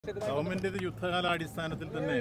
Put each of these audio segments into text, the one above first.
government യുദ്ധകാലാടിസ്ഥാനത്തിൽ തന്നെ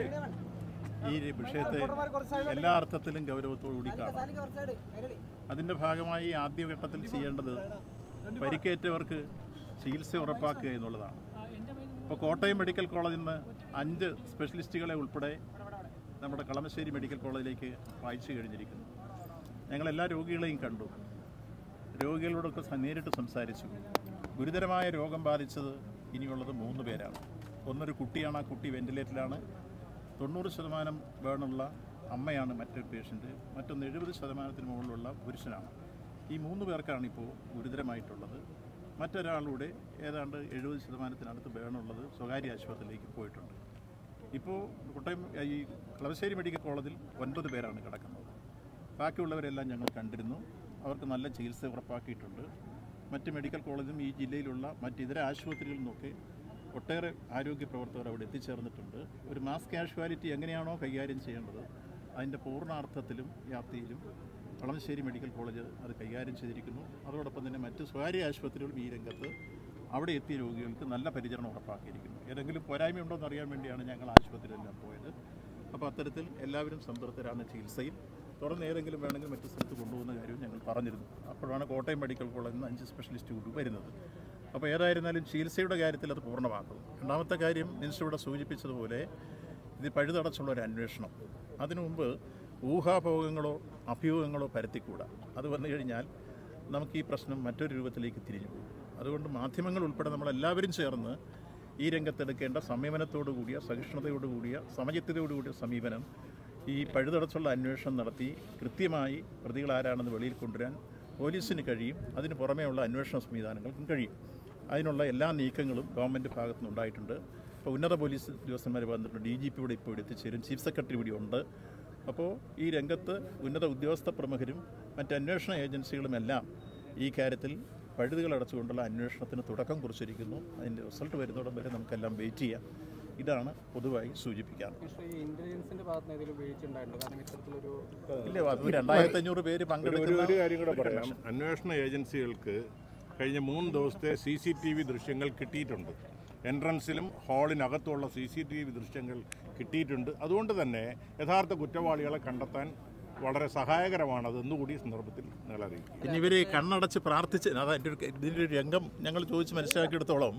ഈ വിഷയത്തെ എല്ലാ അർത്ഥത്തിലും ഗൗരവത്തോടുകൂടി കാണും അതിന്റെ ഭാഗമായി ആദ്യഘട്ടത്തിൽ ചെയ്യേണ്ടത് പരിക്കേറ്റവർക്ക് ചികിത്സ ഉറപ്പാക്കുക എന്നുള്ളതാണ് ഇപ്പോൾ കോട്ടയം മെഡിക്കൽ കോളേജിൽ നിന്ന് അഞ്ച് സ്പെഷ്യലിസ്റ്റുകളെ ഉൾപ്പെടെ നമ്മുടെ കളമശ്ശേരി മെഡിക്കൽ കോളേജിലേക്ക് അയച്ചു കഴിഞ്ഞിരിക്കുന്നു ഞങ്ങളെല്ലാ രോഗികളെയും കണ്ടു രോഗികളോടൊക്കെ സ- നേരിട്ട് സംസാരിച്ചു ഗുരുതരമായ രോഗം ബാധിച്ചത് ഇനിയുള്ളത് മൂന്ന് പേരാണ് ഒന്നൊരു കുട്ടിയാണ് ആ കുട്ടി വെന്റിലേറ്ററിലാണ് തൊണ്ണൂറ് ശതമാനം വേണുള്ള അമ്മയാണ് മറ്റൊരു പേഷ്യൻ്റ് മറ്റൊന്ന് എഴുപത് ശതമാനത്തിന് മുകളിലുള്ള പുരുഷനാണ് ഈ മൂന്ന് പേർക്കാണ് ഇപ്പോൾ ഗുരുതരമായിട്ടുള്ളത് മറ്റൊരാളുടെ ഏതാണ്ട് എഴുപത് ശതമാനത്തിനടുത്ത് വേണുള്ളത് സ്വകാര്യ ആശുപത്രിയിലേക്ക് പോയിട്ടുണ്ട് ഇപ്പോൾ കോട്ടയം ഈ കളവശ്ശേരി മെഡിക്കൽ കോളേജിൽ ഒൻപത് പേരാണ് കിടക്കുന്നത് ബാക്കിയുള്ളവരെല്ലാം ഞങ്ങൾ കണ്ടിരുന്നു അവർക്ക് നല്ല ചികിത്സ ഉറപ്പാക്കിയിട്ടുണ്ട് മറ്റ് മെഡിക്കൽ കോളേജും ഈ ജില്ലയിലുള്ള മറ്റ് ഇതര ആശുപത്രികളിൽ നിന്നൊക്കെ ഒട്ടേറെ ആരോഗ്യ പ്രവർത്തകർ അവിടെ എത്തിച്ചേർന്നിട്ടുണ്ട് ഒരു മാസ് കാഷ്വാലിറ്റി എങ്ങനെയാണോ കൈകാര്യം ചെയ്യേണ്ടത് അതിൻ്റെ പൂർണ്ണാർത്ഥത്തിലും വ്യാപ്തിയിലും കളമശ്ശേരി മെഡിക്കൽ കോളേജ് അത് കൈകാര്യം ചെയ്തിരിക്കുന്നു അതോടൊപ്പം തന്നെ മറ്റ് സ്വകാര്യ ആശുപത്രികളും ഈ രംഗത്ത് അവിടെ എത്തിയ രോഗികൾക്ക് നല്ല പരിചരണം ഉറപ്പാക്കിയിരിക്കുന്നു ഏതെങ്കിലും പോരായ്മയുണ്ടോ എന്ന് അറിയാൻ വേണ്ടിയാണ് ഞങ്ങൾ ആശുപത്രിയിലെല്ലാം പോയത് അപ്പോൾ അത്തരത്തിൽ എല്ലാവരും സംതൃപ്തരാണ് ചികിത്സയിൽ തുടർന്ന് ഏതെങ്കിലും വേണമെങ്കിൽ മറ്റു സ്ഥലത്ത് കൊണ്ടുപോകുന്ന കാര്യവും ഞങ്ങൾ പറഞ്ഞിരുന്നു അപ്പോഴാണ് കോട്ടയം മെഡിക്കൽ കോളേജിൽ നിന്ന് അഞ്ച് സ്പെഷ്യലിസ്റ്റ് കൂടി വരുന്നത് അപ്പോൾ ഏതായിരുന്നാലും ചികിത്സയുടെ കാര്യത്തിൽ അത് പൂർണ്ണമാക്കും രണ്ടാമത്തെ കാര്യം മിനിസ്റ്റർ ഇവിടെ സൂചിപ്പിച്ചതുപോലെ ഇത് പഴുതടച്ചുള്ള ഒരു അന്വേഷണം അതിനു മുമ്പ് ഊഹാഭോഗങ്ങളോ അഭ്യൂഹങ്ങളോ പരത്തിക്കൂടാ അത് വന്നു കഴിഞ്ഞാൽ നമുക്ക് ഈ പ്രശ്നം മറ്റൊരു രൂപത്തിലേക്ക് തിരിഞ്ഞു പോകും അതുകൊണ്ട് മാധ്യമങ്ങൾ ഉൾപ്പെടെ നമ്മളെല്ലാവരും ചേർന്ന് ഈ രംഗത്തെടുക്കേണ്ട സംയമനത്തോടു കൂടിയ സഹിഷ്ണുതയോടു കൂടിയ സമചിത്തതയോടു കൂടിയ സമീപനം ഈ പഴുതടച്ചുള്ള അന്വേഷണം നടത്തി കൃത്യമായി പ്രതികൾ ആരാണെന്ന് വെളിയിൽ കൊണ്ടുവരാൻ പോലീസിന് കഴിയും അതിന് പുറമേയുള്ള അന്വേഷണ സംവിധാനങ്ങൾക്കും കഴിയും അതിനുള്ള എല്ലാ നീക്കങ്ങളും ഗവൺമെൻറ് ഭാഗത്തു നിന്നുണ്ടായിട്ടുണ്ട് ഇപ്പോൾ ഉന്നത പോലീസ് ഉദ്യോഗസ്ഥന്മാർ വന്നിട്ടുണ്ട് ഡി ജി പി ഇവിടെ ഇപ്പോൾ എത്തിച്ചേരും ചീഫ് സെക്രട്ടറി ഇവിടെ ഉണ്ട് അപ്പോൾ ഈ രംഗത്ത് ഉന്നത ഉദ്യോഗസ്ഥ പ്രമുഖരും മറ്റ് അന്വേഷണ ഏജൻസികളുമെല്ലാം ഈ കാര്യത്തിൽ പഴുതുകൾ അടച്ചുകൊണ്ടുള്ള അന്വേഷണത്തിന് തുടക്കം കുറിച്ചിരിക്കുന്നു അതിൻ്റെ റിസൾട്ട് വരുന്നോടം വരെ നമുക്കെല്ലാം വെയിറ്റ് ചെയ്യാം ഇതാണ് പൊതുവായി സൂചിപ്പിക്കാൻ പക്ഷേ ഈ ഇന്റലിജൻസിന്റെ ഭാഗത്ത് നിന്ന് ഏതെങ്കിലും വീഴ്ച ഉണ്ടായിട്ടുണ്ട് കാരണം ഇത്തരത്തിലൊരു ഇല്ല അത് രണ്ടായിരത്തി അഞ്ഞൂറ് പേര് ഒരു ഒരു പങ്കെടുക്കുന്ന ഒരു കാര്യം കൂടെ പറയാം അന്വേഷണ ഏജൻസികൾക്ക് കഴിഞ്ഞ മൂന്ന് ദിവസത്തെ സി സി ടി വി ദൃശ്യങ്ങൾ കിട്ടിയിട്ടുണ്ട് എൻട്രൻസിലും ഹാളിനകത്തുള്ള സി സി ടി വി ദൃശ്യങ്ങൾ കിട്ടിയിട്ടുണ്ട് അതുകൊണ്ട് തന്നെ യഥാർത്ഥ കുറ്റവാളികളെ കണ്ടെത്താൻ വളരെ സഹായകരമാണത് എന്നുകൂടി ഈ സന്ദർഭത്തിൽ നിങ്ങൾ അറിയിക്കും പിന്നെ ഇവര് കണ്ണടച്ച് പ്രാർത്ഥിച്ച് അതാ എൻ്റെ ഒരു ഇതിൻ്റെ ഒരു രംഗം ഞങ്ങൾ ചോദിച്ച് മനസ്സിലാക്കിയെടുത്തോളം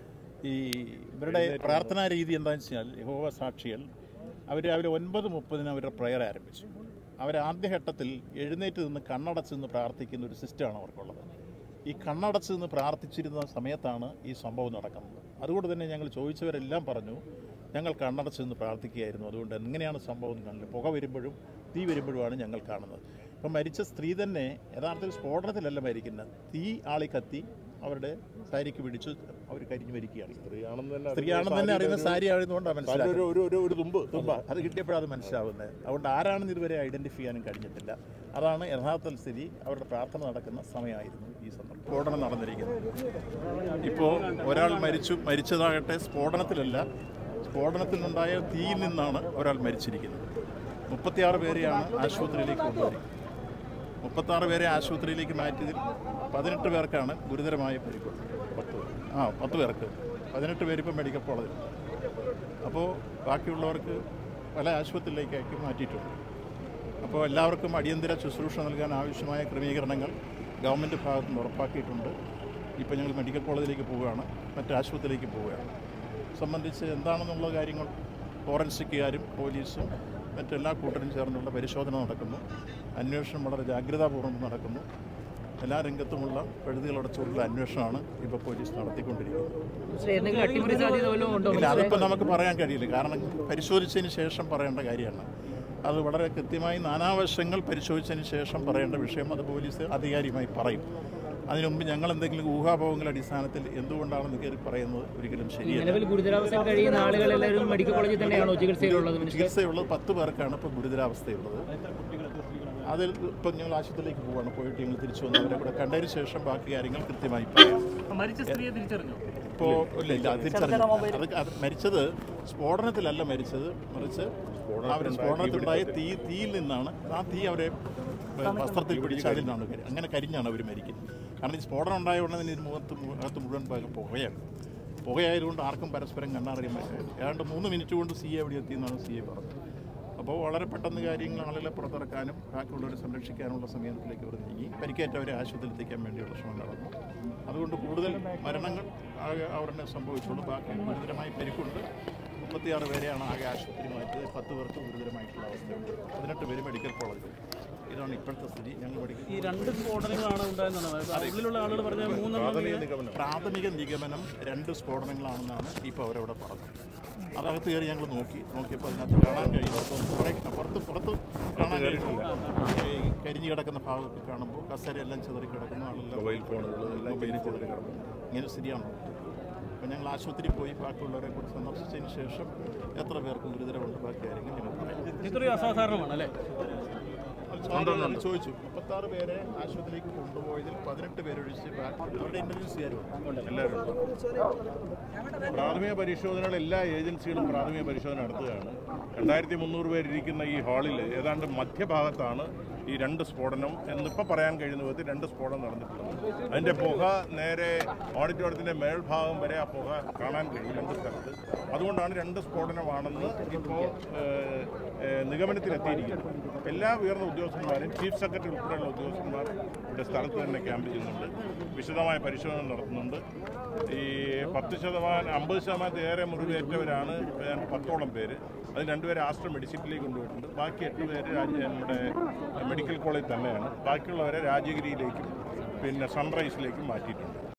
ഈ ഇവരുടെ പ്രാർത്ഥനാ രീതി എന്താണെന്ന് വെച്ചാൽ യഹോവ സാക്ഷികൾ അവർ രാവിലെ ഒൻപത് മുപ്പതിന് അവരുടെ പ്രയർ ആരംഭിച്ചു അവർ ആദ്യഘട്ടത്തിൽ എഴുന്നേറ്റ് നിന്ന് കണ്ണടച്ച് നിന്ന് പ്രാർത്ഥിക്കുന്ന ഒരു സിസ്റ്റമാണ് അവർക്കുള്ളത് ഈ കണ്ണടച്ച് നിന്ന് പ്രാർത്ഥിച്ചിരുന്ന സമയത്താണ് ഈ സംഭവം നടക്കുന്നത് അതുകൊണ്ട് തന്നെ ഞങ്ങൾ ചോദിച്ചവരെല്ലാം പറഞ്ഞു ഞങ്ങൾ കണ്ണടച്ച് നിന്ന് പ്രാർത്ഥിക്കുകയായിരുന്നു അതുകൊണ്ട് എങ്ങനെയാണ് സംഭവം എന്ന് കാണില്ല പുക വരുമ്പോഴും തീ വരുമ്പോഴുമാണ് ഞങ്ങൾ കാണുന്നത് അപ്പം മരിച്ച സ്ത്രീ തന്നെ യഥാർത്ഥത്തിൽ സ്ഫോടനത്തിലല്ല മരിക്കുന്നത് തീ ആളി കത്തി അവരുടെ സാരിക്ക് പിടിച്ച് അവർ കരിഞ്ഞു മരിക്കുകയാണ് സ്ത്രീയാണെന്ന് തന്നെ സ്ത്രീയാണെന്ന് തന്നെ അറിയുന്ന സാരി ആയതുകൊണ്ടാണ് മനസ്സിലാക്കുന്നത് ഒരു ഒരു ഒരു ഒരു തുമ്പ് തുമ്പ അത് കിട്ടിയപ്പോഴാണ് അത് മനസ്സിലാവുന്നത് അതുകൊണ്ട് ആരാണെന്ന് ഇതുവരെ ഐഡന്റിഫൈ ചെയ്യാനും കഴിഞ്ഞിട്ടില്ല അതാണ് യഥാർത്ഥ സ്ഥിതി അവരുടെ പ്രാർത്ഥന നടക്കുന്ന സമയമായിരുന്നു ഈ സന്ദർഭം സ്ഫോടനം നടന്നിരിക്കുന്നത് ഇപ്പോൾ ഒരാൾ മരിച്ചു മരിച്ചതാകട്ടെ സ്ഫോടനത്തിലല്ല സ്ഫോടനത്തിൽ നിന്നുണ്ടായ തീയിൽ നിന്നാണ് ഒരാൾ മരിച്ചിരിക്കുന്നത് മുപ്പത്തിയാറ് പേരെയാണ് ആശുപത്രിയിലേക്ക് കൊണ്ടുവരിക മുപ്പത്താറ് പേരെ ആശുപത്രിയിലേക്ക് മാറ്റിയതിൽ പതിനെട്ട് പേർക്കാണ് ഗുരുതരമായ പരിക്ക് പത്ത് പേർ ആ പത്ത് പേർക്ക് പതിനെട്ട് പേരിപ്പോൾ മെഡിക്കൽ കോളേജിൽ അപ്പോൾ ബാക്കിയുള്ളവർക്ക് പല ആശുപത്രിയിലേക്കാക്കി മാറ്റിയിട്ടുണ്ട് അപ്പോൾ എല്ലാവർക്കും അടിയന്തര ശുശ്രൂഷ നൽകാൻ ആവശ്യമായ ക്രമീകരണങ്ങൾ ഗവൺമെൻറ് ഭാഗത്ത് നിന്ന് ഉറപ്പാക്കിയിട്ടുണ്ട് ഇപ്പോൾ ഞങ്ങൾ മെഡിക്കൽ കോളേജിലേക്ക് പോവുകയാണ് മറ്റ് ആശുപത്രിയിലേക്ക് പോവുകയാണ് സംബന്ധിച്ച് എന്താണെന്നുള്ള കാര്യങ്ങൾ ഫോറൻസിക്കുകാരും പോലീസും മറ്റെല്ലാ കൂട്ടരും ചേർന്നുള്ള പരിശോധന നടക്കുന്നു അന്വേഷണം വളരെ ജാഗ്രതാപൂർവ്വം നടക്കുന്നു എല്ലാ രംഗത്തുമുള്ള പഴുതുകളടച്ചുകൊണ്ടുള്ള അന്വേഷണമാണ് ഇപ്പോൾ പോലീസ് നടത്തിക്കൊണ്ടിരിക്കുന്നത് പക്ഷേ എന്തെങ്കിലും അട്ടിമറി സാധ്യത വല്ലതും ഉണ്ടോ ഇല്ല അതിപ്പോൾ നമുക്ക് പറയാൻ കഴിയില്ല കാരണം പരിശോധിച്ചതിന് ശേഷം പറയേണ്ട കാര്യമാണ് അത് വളരെ കൃത്യമായി നാനാവശങ്ങൾ പരിശോധിച്ചതിന് ശേഷം പറയേണ്ട വിഷയം അത് പോലീസ് അധികാരിയുമായി പറയും അതിനു മുമ്പ് ഞങ്ങൾ എന്തെങ്കിലും ഊഹാഭോഗങ്ങളുടെ അടിസ്ഥാനത്തിൽ എന്തുകൊണ്ടാണെന്ന് കയറി പറയുന്നത് ഒരിക്കലും ശരിയല്ല നിലവിൽ ഗുരുതരാവസ്ഥയിൽ കഴിയുന്ന ആളുകൾ എല്ലാവരും മെഡിക്കൽ കോളേജിൽ തന്നെയാണോ ചികിത്സയിലുള്ളത് ചികിത്സയുള്ളത് പത്ത് പേർക്കാണ് ഇപ്പോൾ ഗുരുതരാവസ്ഥയുള്ളത് അതിൽ ഇപ്പം ഞങ്ങൾ ആശുപത്രിയിലേക്ക് പോവാണ് പോയിട്ട് ഞങ്ങൾ തിരിച്ചു വന്ന് അവരെ കൂടെ കണ്ടതിന് ശേഷം ബാക്കി കാര്യങ്ങൾ കൃത്യമായി പറയാം മരിച്ച സ്ത്രീയെ തിരിച്ചറിഞ്ഞു ഇപ്പോൾ ഇല്ല ഇല്ല അത് തിരിച്ചറിഞ്ഞു അത് അത് മരിച്ചത് സ്ഫോടനത്തിലല്ല മരിച്ചത് മറിച്ച് അവർ സ്ഫോടനത്തിലുണ്ടായ തീ തീയിൽ നിന്നാണ് ആ തീ അവരെ വസ്ത്രത്തിൽ പിടിച്ച് അതിൽ നിന്നാണ് കരി അങ്ങനെ കരിഞ്ഞാണ് അവർ മരിക്കുന്നത് കാരണം ഈ സ്ഫോടനം ഉണ്ടായ ഉടനെ തന്നെ ഇതിന് മുഖത്ത് മു- അകത്ത് മുഴുവൻ പക- പുകയാണ് പുകയായതുകൊണ്ട് ആർക്കും പരസ്പരം കണ്ണറിയാൻ പറ്റില്ല ഏതാണ്ട് മൂന്ന് മിനിറ്റ് കൊണ്ട് സി എ എവിടെ എത്തിയെന്നാണ് സി എ പറഞ്ഞത് അപ്പോൾ വളരെ പെട്ടെന്ന് കാര്യങ്ങൾ ആളുകളെ പുറത്തിറക്കാനും ബാക്കിയുള്ളവരെ സംരക്ഷിക്കാനുള്ള സമയത്തിലേക്ക് അവർ നീങ്ങി പരിക്കേറ്റവരെ ആശുപത്രിയിൽ എത്തിക്കാൻ വേണ്ടിയുള്ള ശ്രമം നടന്നു അതുകൊണ്ട് കൂടുതൽ മരണങ്ങൾ ആകെ അവരുടെ സംഭവിച്ചുള്ളൂ ബാക്കി ഗുരുതരമായി പരിക്കുണ്ട് മുപ്പത്തിയാറ് പേരെയാണ് ആകെ ആശുപത്രി മാറ്റിയത് പത്ത് പേർക്ക് ഗുരുതരമായിട്ടുള്ള അവസ്ഥയുണ്ട് പതിനെട്ട് പേര് മെഡിക്കൽ കോളേജിൽ ഇതാണ് ഇപ്പോഴത്തെ സ്ഥിതി ഞങ്ങൾ മെഡിക്കൽ ഈ രണ്ട് സ്ഫോടനങ്ങളാണ് ഉണ്ടായെന്നാണ് ഉള്ളിലുള്ള ആളുകൾ പറഞ്ഞ മൂന്നെണ്ണം പ്രാഥമിക നിഗമനം രണ്ട് സ്ഫോടനങ്ങളാണെന്നാണ് ഇപ്പോൾ അവരവിടെ പറഞ്ഞത് അതകത്ത് കയറി ഞങ്ങൾ നോക്കി നോക്കിയപ്പോൾ അതിനകത്ത് കാണാൻ കഴിയുന്നത് കുറേ പുറത്ത് പുറത്ത് കാണാൻ കഴിയുന്നില്ല ഈ കരിഞ്ഞു കിടക്കുന്ന ഭാഗമൊക്കെ കാണുമ്പോൾ കസേരയെല്ലാം ചിതറി കിടക്കുന്നു ആളെല്ലാം മൊബൈൽ ഫോണുകൾ എല്ലാം മൊബൈൽ ചിതറി കിടക്കുന്നു ഇങ്ങനെ സ്ഥിതിയാണ് അപ്പോൾ ഞങ്ങൾ ആശുപത്രി പോയി ബാക്കിയുള്ളവരെ കൂടി സന്ദർശിച്ചതിന് ശേഷം എത്ര പേർക്ക് ഗുരുതരമുണ്ട് ബാക്കി കാര്യങ്ങൾ ഞങ്ങൾ പറയാം ഇത്രയും അസാധാരണമാണ് അല്ലേ സ്വാതന്ത്ര്യം ചോദിച്ചു മുപ്പത്താറ് പേരെ ആശുപത്രിയിലേക്ക് കൊണ്ടുപോയതിൽ പതിനെട്ട് പേരൊഴിച്ച് ബാക്കി അവരുടെ ഇന്റർവ്യൂസുകാരും എല്ലാവരും പ്രാഥമിക പരിശോധനകൾ എല്ലാ ഏജൻസികളും പ്രാഥമിക പരിശോധന നടത്തുകയാണ് രണ്ടായിരത്തി മുന്നൂറ് പേരിരിക്കുന്ന ഈ ഹാളിൽ ഏതാണ്ട് മധ്യഭാഗത്താണ് ഈ രണ്ട് സ്ഫോടനം എന്നിപ്പോൾ പറയാൻ കഴിയുന്ന വിധത്തിൽ രണ്ട് സ്ഫോടനം നടന്നിട്ടുള്ളത് അതിൻ്റെ പുക നേരെ ഓഡിറ്റോറിയത്തിൻ്റെ മേൽഭാഗം വരെ ആ പുക കാണാൻ കഴിയും രണ്ട് സ്ഥലത്ത് അതുകൊണ്ടാണ് രണ്ട് സ്ഫോടനമാണെന്ന് ഇപ്പോൾ നിഗമനത്തിലെത്തിയിരിക്കുന്നത് എല്ലാ ഉയർന്ന ഉദ്യോഗസ്ഥന്മാരും ചീഫ് സെക്രട്ടറി ഉൾപ്പെടെയുള്ള ഉദ്യോഗസ്ഥന്മാർ ഇവിടെ സ്ഥലത്ത് തന്നെ ക്യാമ്പ് ചെയ്യുന്നുണ്ട് വിശദമായ പരിശോധന നടത്തുന്നുണ്ട് ഈ പത്ത് ശതമാനം അമ്പത് ശതമാനത്തിലേറെ മുറിവേറ്റവരാണ് ഏതാണ്ട് പത്തോളം പേര് അതിൽ രണ്ടുപേരെ ആസ്ട്ര മെഡിസിറ്റിലേക്ക് കൊണ്ടുപോയിട്ടുണ്ട് ബാക്കി എട്ട് പേര് രാജ്യ നമ്മുടെ മെഡിക്കൽ കോളേജ് തന്നെയാണ് ബാക്കിയുള്ളവരെ രാജഗിരിയിലേക്കും പിന്നെ സൺറൈസിലേക്കും മാറ്റിയിട്ടുണ്ട്